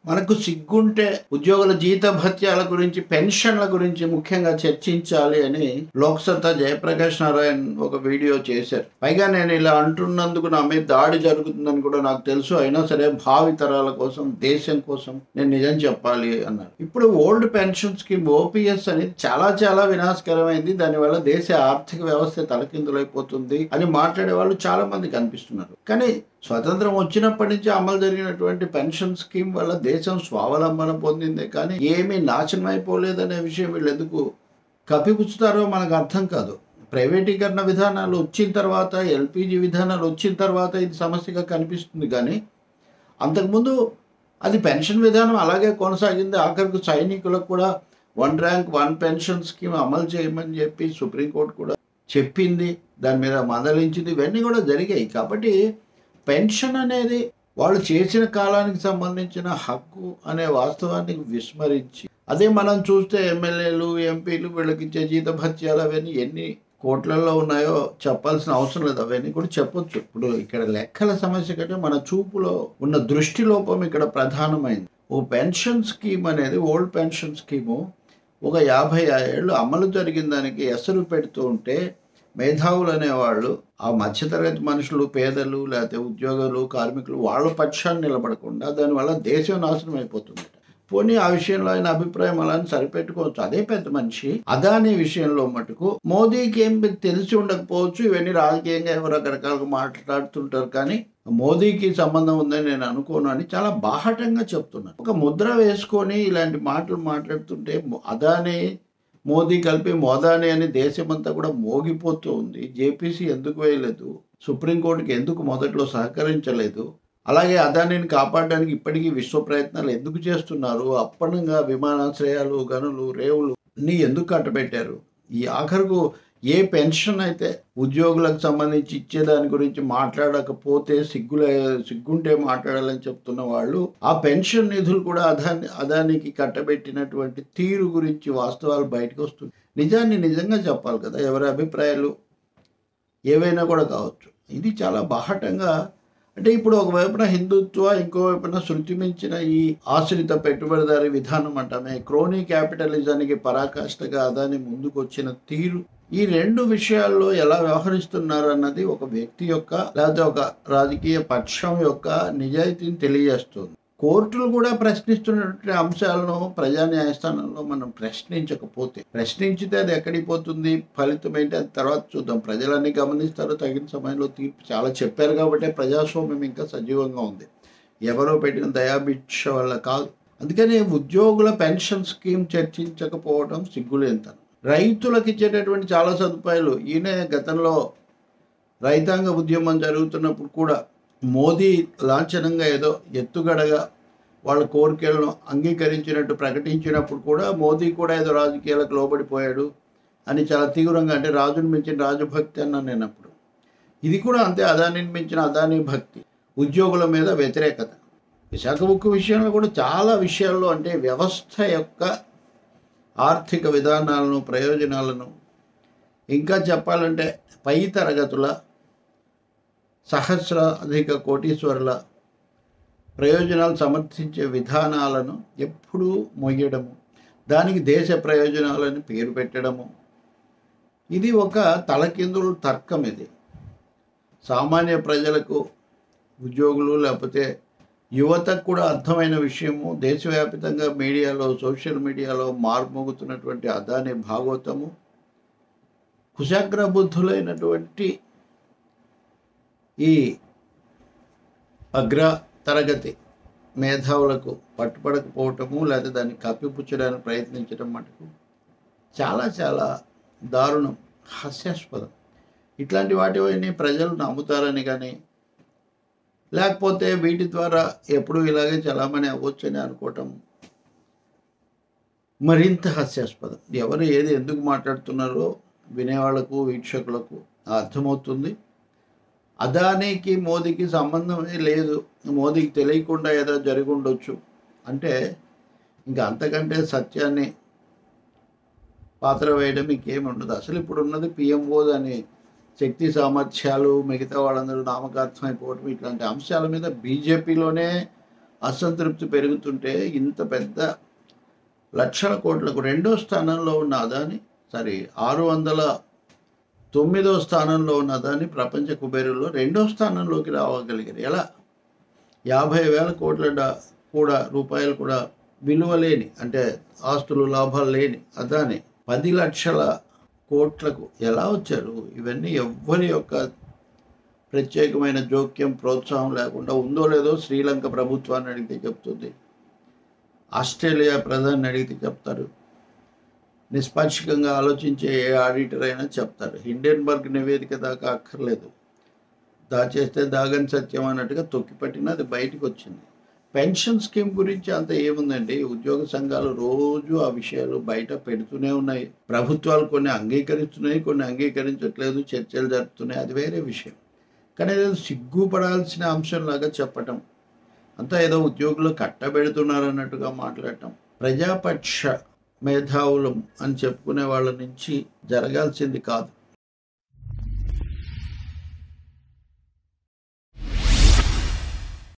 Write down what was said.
మనకు సిగ్గుంటే ఉద్యోగుల జీత భత్యాల గురించి పెన్షన్ల గురించి ముఖ్యంగా చర్చించాలి అని లోక్సత్తా జయప్రకాష్ నారాయణ్ ఒక వీడియో చేశారు పైగా నేను ఇలా అంటున్నందుకు నా మీద దాడి జరుగుతుందని కూడా నాకు తెలుసు అయినా సరే భావి తరాల కోసం దేశం కోసం నేను నిజం చెప్పాలి అన్నారు ఇప్పుడు ఓల్డ్ పెన్షన్ స్కీమ్ ఓపీఎస్ అనేది చాలా చాలా వినాశకరమైంది దానివల్ల దేశ ఆర్థిక వ్యవస్థ తలకిందులైపోతుంది అని మాట్లాడే వాళ్ళు చాలా మంది కనిపిస్తున్నారు కానీ స్వతంత్రం వచ్చినప్పటి నుంచి అమలు జరిగినటువంటి పెన్షన్ స్కీమ్ వల్ల దేశం స్వావలంబన పొందిందే కానీ ఏమీ నాశనం అయిపోలేదనే విషయం వీళ్ళు ఎందుకు కప్పిపుచ్చుతారో మనకు అర్థం కాదు ప్రైవేటీకరణ విధానాలు వచ్చిన తర్వాత ఎల్పిజి విధానాలు వచ్చిన తర్వాత ఇది సమస్యగా కనిపిస్తుంది కానీ అంతకుముందు అది పెన్షన్ విధానం అలాగే కొనసాగింది ఆఖరికి సైనికులకు కూడా one rank one pension scheme అమలు చేయమని చెప్పి సుప్రీంకోర్టు కూడా చెప్పింది దాని మీద మందలించింది ఇవన్నీ కూడా జరిగాయి కాబట్టి పెన్షన్ అనేది వాళ్ళు చేసిన కాలానికి సంబంధించిన హక్కు అనే వాస్తవాన్ని విస్మరించి అదే మనం చూస్తే ఎమ్మెల్యేలు ఎంపీలు వీళ్ళకి ఇచ్చే జీత భత్యాలు అవన్నీ ఎన్ని కోట్లలో ఉన్నాయో చెప్పాల్సిన అవసరం లేదు అవన్నీ కూడా చెప్పొచ్చు ఇప్పుడు ఇక్కడ లెక్కల సమస్య కంటే మన చూపులో ఉన్న దృష్టి లోపం ఇక్కడ ప్రధానమైంది ఓ పెన్షన్ స్కీమ్ అనేది ఓల్డ్ పెన్షన్ స్కీము ఒక యాభై ఏళ్ళు అమలు జరిగిన దానికి ఎసరు పెడుతూ ఉంటే మేధావులు అనేవాళ్ళు ఆ మధ్యతరగతి మనుషులు పేదలు లేకపోతే ఉద్యోగులు కార్మికులు వాళ్ళ పక్షాన్ని నిలబడకుండా దానివల్ల దేశం నాశనం అయిపోతుంది పోనీ ఆ విషయంలో ఆయన అభిప్రాయం అలా అని సరిపెట్టుకోవచ్చు అదే పెద్ద మనిషి అదాని విషయంలో మటుకు మోదీకి ఏం తెలిసి ఉండకపోవచ్చు ఇవన్నీ రాజకీయంగా ఎవరు రకరకాలుగా మాట్లాడుతుంటారు కానీ మోదీకి సంబంధం ఉందని నేను అనుకోను అని చాలా బాహటంగా చెప్తున్నాను ఒక ముద్ర వేసుకొని ఇలాంటి మాటలు మాట్లాడుతుంటే అదాని మోదీ కలిపి మోదాని అని దేశమంతా కూడా మోగిపోతూ ఉంది జేపీసీ ఎందుకు వేయలేదు సుప్రీంకోర్టుకి ఎందుకు మొదట్లో సహకరించలేదు అలాగే అదానిని కాపాడడానికి ఇప్పటికీ విశ్వ ప్రయత్నాలు ఎందుకు చేస్తున్నారు అప్పనంగా విమానాశ్రయాలు గనులు రేవులు ని ఎందుకు కట్టబెట్టారు ఈ ఆఖరుకు ఏ పెన్షన్ అయితే ఉద్యోగులకు సంబంధించి ఇచ్చేదాని గురించి మాట్లాడకపోతే సిగ్గులే సిగ్గుంటే మాట్లాడాలని చెప్తున్న వాళ్ళు ఆ పెన్షన్ నిధులు కూడా అదాని అదానికి కట్టబెట్టినటువంటి తీరు గురించి వాస్తవాలు బయటకు వస్తుంది నిజాన్ని నిజంగా చెప్పాలి కదా ఎవరి అభిప్రాయాలు ఏవైనా కూడా కావచ్చు ఇది చాలా బాహటంగా అంటే ఇప్పుడు ఒకవైపున హిందుత్వ ఇంకో వైపున శృతి మించిన ఈ ఆశ్రిత పెట్టుబడిదారి విధానం అంటామే క్రోనీ క్యాపిటలిజానికి పరాకాష్ఠగా అదాని ముందుకు వచ్చిన తీరు ఈ రెండు విషయాల్లో ఎలా వ్యవహరిస్తున్నారు అన్నది ఒక వ్యక్తి యొక్క లేకపోతే ఒక రాజకీయ పక్షం యొక్క నిజాయితీని తెలియజేస్తుంది కోర్టులు కూడా ప్రశ్నిస్తున్నటువంటి అంశాలను ప్రజా న్యాయస్థానంలో మనం ప్రశ్నించకపోతే ప్రశ్నించితే అది ఎక్కడికి పోతుంది ఫలితం ఏంటి అది తర్వాత చూద్దాం ప్రజలన్నీ గమనిస్తారు తగిన సమయంలో తీర్పు చాలా చెప్పారు కాబట్టి ప్రజాస్వామ్యం ఇంకా సజీవంగా ఉంది ఎవరో పెట్టిన దయాభిక్ష వల్ల కాదు అందుకని ఉద్యోగుల పెన్షన్ స్కీమ్ చర్చించకపోవడం సిగ్గులేంతనం రైతులకు ఇచ్చేటటువంటి చాలా సదుపాయాలు ఈయన గతంలో రైతాంగ ఉద్యమం జరుగుతున్నప్పుడు కూడా మోదీ లాంఛనంగా ఏదో ఎత్తుగడగా వాళ్ళ కోరికలను అంగీకరించినట్టు ప్రకటించినప్పుడు కూడా మోదీ కూడా ఏదో రాజకీయాలకు లోబడిపోయాడు అని చాలా తీవ్రంగా అంటే రాజుని మించిన రాజభక్తి అన్నాను నేను అప్పుడు ఇది కూడా అంతే అదానిని మించిన అదాని భక్తి ఉద్యోగుల మీద వ్యతిరేకత విశాఖ ఉక్కు విషయంలో కూడా చాలా విషయాల్లో అంటే వ్యవస్థ యొక్క ఆర్థిక విధానాలను ప్రయోజనాలను ఇంకా చెప్పాలంటే పై తరగతుల సహస్రాధిక కోటీశ్వరుల ప్రయోజనాలు సమర్థించే విధానాలను ఎప్పుడూ మొయ్యడము దానికి దేశ ప్రయోజనాలని పేరు పెట్టడము ఇది ఒక తలకిందులు తర్కం ఇది సామాన్య ప్రజలకు ఉద్యోగులు లేకపోతే యువతకు కూడా అర్థమైన విషయము దేశవ్యాప్తంగా మీడియాలో సోషల్ మీడియాలో మార్మోగుతున్నటువంటి అదాని భాగవతము కుశాగ్ర బుద్ధులైనటువంటి ఈ అగ్ర తరగతి మేధావులకు పట్టుపడకపోవటము లేదా దాన్ని కప్పిపుచ్చడానికి ప్రయత్నించడం మటుకు చాలా చాలా దారుణం హాస్యాస్పదం ఇట్లాంటి వాటివన్నీ ప్రజలు నమ్ముతారని కానీ లేకపోతే వీటి ద్వారా ఎప్పుడు ఇలాగే చలామణి అవ్వచ్చని అనుకోవటం మరింత హాస్యాస్పదం ఎవరు ఏది ఎందుకు మాట్లాడుతున్నారో వినేవాళ్లకు వీక్షకులకు అర్థమవుతుంది అదానికి మోదీకి సంబంధమే లేదు మోదీకి తెలియకుండా ఏదో జరిగి ఉండొచ్చు అంటే ఇంకా అంతకంటే సత్యాన్ని పాత్ర వేయడం ఇంకేమి ఉండదు అసలు ఇప్పుడు ఉన్నది పిఎంఓ అని శక్తి సామర్థ్యాలు మిగతా వాళ్ళందరూ నామకార్థం అయిపోవటం ఇట్లాంటి అంశాల మీద బీజేపీలోనే అసంతృప్తి పెరుగుతుంటే ఇంత పెద్ద లక్షల కోట్లకు రెండో స్థానంలో ఉన్న అదాని సారీ ఆరు వందల తొమ్మిదో స్థానంలో ఉన్న అదాని ప్రపంచ కుబేరుల్లో రెండో స్థానంలోకి రావగలిగారు ఎలా యాభై వేల కోట్ల డా- కూడా రూపాయలు కూడా విలువ లేని అంటే ఆస్తులు లాభాలు లేని అదాని పది లక్షల కోట్లకు ఎలా వచ్చారు ఇవన్నీ ఎవ్వరి యొక్క ప్రత్యేకమైన జోక్యం ప్రోత్సాహం లేకుండా ఉందో లేదో శ్రీలంక ప్రభుత్వాన్ని అడిగితే చెప్తుంది ఆస్ట్రేలియా ప్రధాని అడిగితే చెప్తారు నిష్పాక్షికంగా ఆలోచించే ఏ ఆడిటర్ అయినా చెప్తారు హిండెన్బర్గ్ నివేదిక దాకా అక్కర్లేదు దాచేస్తే దాగని సత్యం అన్నట్టుగా తొక్కిపట్టిన అది బయటకు వచ్చింది పెన్షన్ స్కీమ్ గురించి అంత ఏముందండి ఉద్యోగ సంఘాలు రోజు ఆ విషయాలు బయట పెడుతూనే ఉన్నాయి ప్రభుత్వాలు కొన్ని అంగీకరిస్తున్నాయి కొన్ని అంగీకరించట్లేదు చర్చలు జరుపుతున్నాయి అది వేరే విషయం కానీ ఏదో సిగ్గుపడాల్సిన అంశంలాగా చెప్పటం అంతా ఏదో ఉద్యోగులు కట్టబెడుతున్నారు అన్నట్టుగా మాట్లాడటం ప్రజాపక్ష మేధావులం అని చెప్పుకునే వాళ్ళ నుంచి జరగాల్సింది కాదు